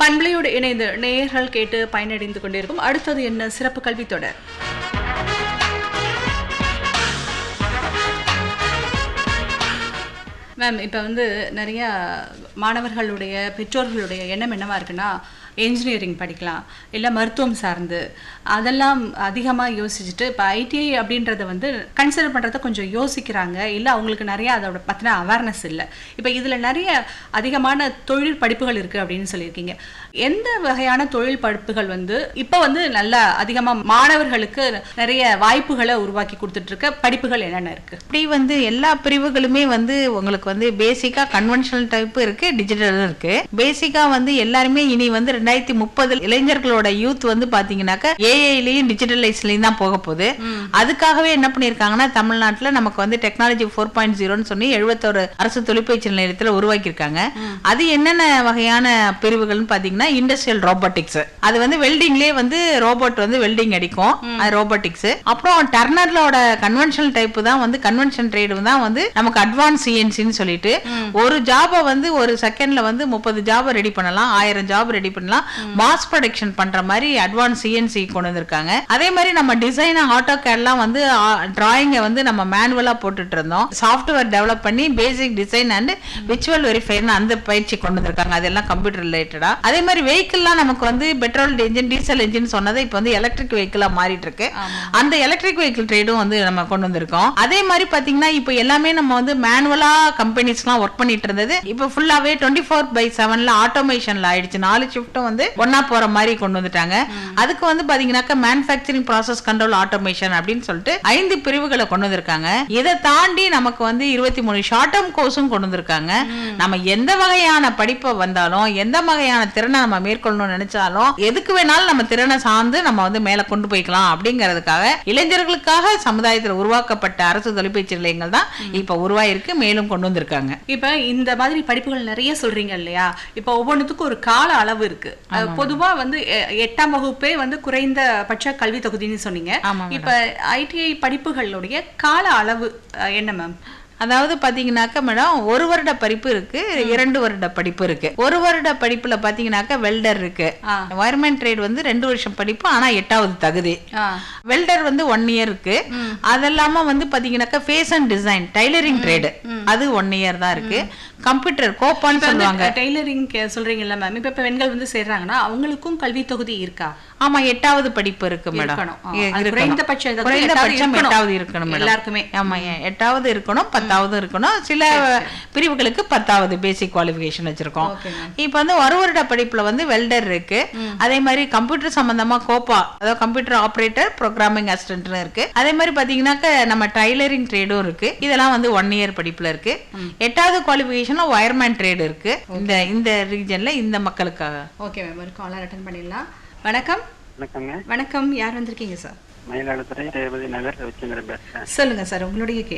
பண்பலையோடு இணைந்து நேயர்கள் கேட்டு பயனடைந்து கொண்டிருக்கும் அடுத்தது என்ன சிறப்பு கல்வி தொடர் மேம் இப்போ வந்து நிறைய மாணவர்களுடைய பெற்றோர்களுடைய எண்ணம் என்னவா இருக்குன்னா என்ஜினியரிங் படிக்கலாம் இல்லை மருத்துவம் சார்ந்து அதெல்லாம் அதிகமாக யோசிச்சுட்டு இப்போ ஐடிஐ அப்படின்றத வந்து கன்சிடர் பண்ணுறத கொஞ்சம் யோசிக்கிறாங்க இல்லை அவங்களுக்கு நிறைய அதோட பற்றின அவேர்னஸ் இல்லை இப்போ இதில் நிறைய அதிகமான தொழில் படிப்புகள் இருக்குது அப்படின்னு சொல்லியிருக்கீங்க எந்த வகையான தொழில் படிப்புகள் வந்து இப்போ வந்து நல்ல அதிகமாக மாணவர்களுக்கு நிறைய வாய்ப்புகளை உருவாக்கி கொடுத்துட்ருக்க படிப்புகள் என்னென்ன இருக்குது இப்படி வந்து எல்லா பிரிவுகளுமே வந்து உங்களுக்கு வந்து பேசிக்கா கன்வென்ஷனல் டைப் இருக்கு டிஜிட்டல் இருக்கு பேசிக்கா வந்து எல்லாருமே இனி வந்து ரெண்டாயிரத்தி முப்பது இளைஞர்களோட யூத் வந்து பாத்தீங்கன்னாக்க ஏஐலையும் டிஜிட்டலைஸ்லயும் தான் போக போகுது அதுக்காகவே என்ன பண்ணிருக்காங்கன்னா தமிழ்நாட்டுல நமக்கு வந்து டெக்னாலஜி ஃபோர் பாயிண்ட் ஜீரோன்னு சொல்லி எழுபத்தோரு அரசு தொழிற்பயிற்சி நிலையத்துல உருவாக்கியிருக்காங்க அது என்னென்ன வகையான பிரிவுகள்னு பாத்தீங்கன்னா இண்டஸ்ட்ரியல் ரோபோட்டிக்ஸ் அது வந்து வெல்டிங்லயே வந்து ரோபோட் வந்து வெல்டிங் அடிக்கும் அது ரோபோட்டிக்ஸ் அப்புறம் டர்னர்லோட கன்வென்ஷனல் டைப் தான் வந்து கன்வென்ஷன் ட்ரேடு தான் வந்து நமக்கு அட்வான்ஸ் சிஎன்சின்னு சொல்லிட்டு ஒரு ஜாபை வந்து ஒரு செகண்ட்ல வந்து முப்பது ஜாபை ரெடி பண்ணலாம் ஆயிரம் ஜாப் ரெடி பண்ணலாம் மாஸ் ப்ரொடக்ஷன் பண்ற மாதிரி அட்வான்ஸ் சிஎன்சி கொண்டு வந்திருக்காங்க அதே மாதிரி நம்ம டிசைன் ஆட்டோ கேட்லாம் வந்து டிராயிங்கை வந்து நம்ம மேனுவலா போட்டுட்டு இருந்தோம் சாஃப்ட்வேர் டெவலப் பண்ணி பேசிக் டிசைன் அண்ட் விச்சுவல் வெரிஃபைன்னு அந்த பயிற்சி கொண்டு வந்திருக்காங்க அதெல்லாம் கம்ப்யூட்டர் ரிலேட்டடா அதே மாதிரி வெஹிக்கிள்லாம் நமக்கு வந்து பெட்ரோல் என்ஜின் டீசல் என்ஜின் சொன்னது இப்போ வந்து எலக்ட்ரிக் வெஹிக்கிளா மாறிட்டு இருக்கு அந்த எலக்ட்ரிக் வெஹிக்கிள் ட்ரேடும் வந்து நம்ம கொண்டு வந்திருக்கோம் அதே மாதிரி பாத்தீங்கன்னா இப்போ எல்லாமே நம்ம வந்து மேனுவலா கம்பெனிஸ்லாம் ஒர்க் பண்ணிட்டு இருந்தது இப்போ ஃபுல்லாவே டுவெண்ட்டி ஃபோர் பை செவன்ல ஆட்டோமேஷன்ல ஆயிடுச்சு நாலு ஷிஃப்ட்டும் வந்து ஒன்னா போற மாதிரி கொண்டு வந்துட்டாங்க அதுக்கு வந்து பாத்தீங்கன்னாக்கா மேனுஃபேக்சரிங் ப்ராசஸ் கண்ட்ரோல் ஆட்டோமேஷன் அப்படின்னு சொல்லிட்டு ஐந்து பிரிவுகளை கொண்டு வந்திருக்காங்க இதை தாண்டி நமக்கு வந்து இருபத்தி மூணு ஷார்ட் டேர்ம் கோர்ஸும் கொண்டு வந்திருக்காங்க நம்ம எந்த வகையான படிப்பை வந்தாலும் எந்த வகையான திறனை நம்ம மேற்கொள்ளணும்னு நினைச்சாலும் எதுக்கு வேணாலும் நம்ம திறனை சார்ந்து நம்ம வந்து மேல கொண்டு போய்க்கலாம் அப்படிங்கிறதுக்காக இளைஞர்களுக்காக சமுதாயத்தில் உருவாக்கப்பட்ட அரசு தொலைபேசி நிலையங்கள் தான் இப்ப உருவாயிருக்கு மேலும் கொண்டு வந்திருக்காங்க இப்ப இந்த மாதிரி படிப்புகள் நிறைய சொல்றீங்க இல்லையா இப்ப ஒவ்வொன்றுத்துக்கும் ஒரு கால அளவு இருக்கு அஹ் பொதுவா வந்து எ- எட்டாம் வகுப்பே வந்து குறைந்தபட்ச கல்வி தொகுதின்னு சொன்னீங்க ஆமா இப்ப ஐடிஐ படிப்புகளுடைய கால அளவு அஹ், என்ன மேம் அதாவது பாத்தீங்கன்னாக்கா மேடம் ஒரு வருட படிப்பு இருக்கு இரண்டு வருட படிப்பு இருக்கு ஒரு வருட படிப்புல பாத்தீங்கன்னாக்கா வெல்டர் இருக்கு ஆ. வயர்மேன் ட்ரேட் வந்து ரெண்டு வருஷம் படிப்பு ஆனா எட்டாவது தகுதி ஆ. வெல்டர் வந்து ஒன் இயர் இருக்கு அது இல்லாம வந்து பாத்தீங்கன்னாக்கா fashion and design tailoring trade அது ஒன் இயர் தான் இருக்கு கம்ப்யூட்டர் கோப்பான்னு இப்ப வந்து சொல்லுவாங்க டெய்லரிங் சொல்றீங்கல்ல மேம் இப்ப இப்ப பெண்கள் வந்து சேர்றாங்கன்னா அவங்களுக்கும் கல்வி தொகுதி இருக்கா ஆமா எட்டாவது படிப்பு இருக்கு மேடம் இருக்கணும். ஆ, இ- அது இருக்கணும். குறைந்தபட்ச இதுக்கு குறைந்தபட்சம் எட்டாவது எட்டாவது இருக்கணும் மேடம் எல்லாருக்குமே. ஆமா ஏ- எட்டாவது இருக்கணும் பத்தாவது இருக்கணும் சில பிரிவுகளுக்கு பத்தாவது பேசிக் குவாலிஃபிகேஷன் வச்சிருக்கோம் ஓகே மேம் இப்போ வந்து ஒரு வருட படிப்புல வந்து வெல்டர் இருக்கு அதே மாதிரி கம்ப்யூட்டர் சம்பந்தமா கோப்பா அதாவது கம்ப்யூட்டர் ஆபரேட்டர் ப்ரோக்ராமிங் அசிஸ்டன்ட்னு இருக்கு அதே மாதிரி பாத்தீங்கன்னாக்க நம்ம டைலரிங் ட்ரேடும் இருக்கு இதெல்லாம் வந்து ஒன் இயர் படிப்புல இருக்கு எட்டாவது குவாலிஃபிகேஷன்ல வயர்மேன் ட்ரேடு இருக்கு இந்த இந்த ரீஜன்ல இந்த மக்களுக்காக ஓகே மேம் ஒரு காலர் அட்டன் பண்ணிடலாம் வணக்கம் வணக்கங்க வணக்கம் யார் வந்திருக்கீங்க சார் மயிலாடுதுறை ரேவதி நகர் ரவிச்சந்திரன் பேசுறேன் சொல்லுங்க சார் உங்களுடைய